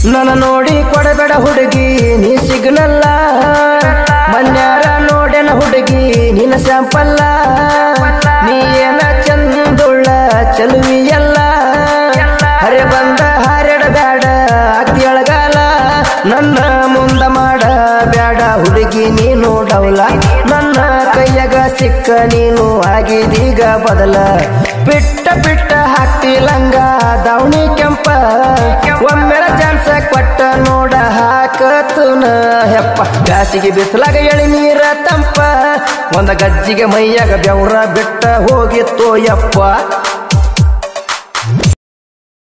ನನ್ನ ನೋಡಿ ಕೊಡಬೇಡ ಹುಡುಗಿ ನೀ ಸಿಗ್ನಲ್ಲ ಮನ್ಯಾರ ನೋಡೆನ ಹುಡುಗಿ ನಿನ್ನ ಸ್ಯಾಂಪಲ್ಲ ನೀ ಏನ ಚಂದುಳ್ಳ ಚಲುವಿಯಲ್ಲ ಹರೆ ಬಂದ ಹಾರೆಡ ಬ್ಯಾಡ ಅಕ್ಕಿ ಅಳಗಾಲ ನನ್ನ ಮುಂದ ಮಾಡ ಬ್ಯಾಡ ಹುಡುಗಿ ನೀನು ಡೌಲ ನನ್ನ ಕೈಯಾಗ ಸಿಕ್ಕ ನೀನು ಆಗಿದೀಗ ಬದಲ ಬಿಟ್ಟ ಬಿಟ್ಟ ಹಾಕ್ತಿ ಲಂಗ ದಾವಣಿ ಕೆಂಪ ಒಮ್ಮೆರ ಚಾನ್ಸ ಕೊಟ್ಟ ನೋಡ ಹಾಕತುನ ಹೆಪ್ಪ ಬ್ಯಾಸಿಗೆ ಬಿಸಿಲಾಗ ಎಳಿ ನೀರ ತಂಪ ಒಂದ ಗಜ್ಜಿಗೆ ಮೈಯಾಗ ಬೆವ್ರ ಬಿಟ್ಟ ಹೋಗಿತ್ತು ಯಪ್ಪ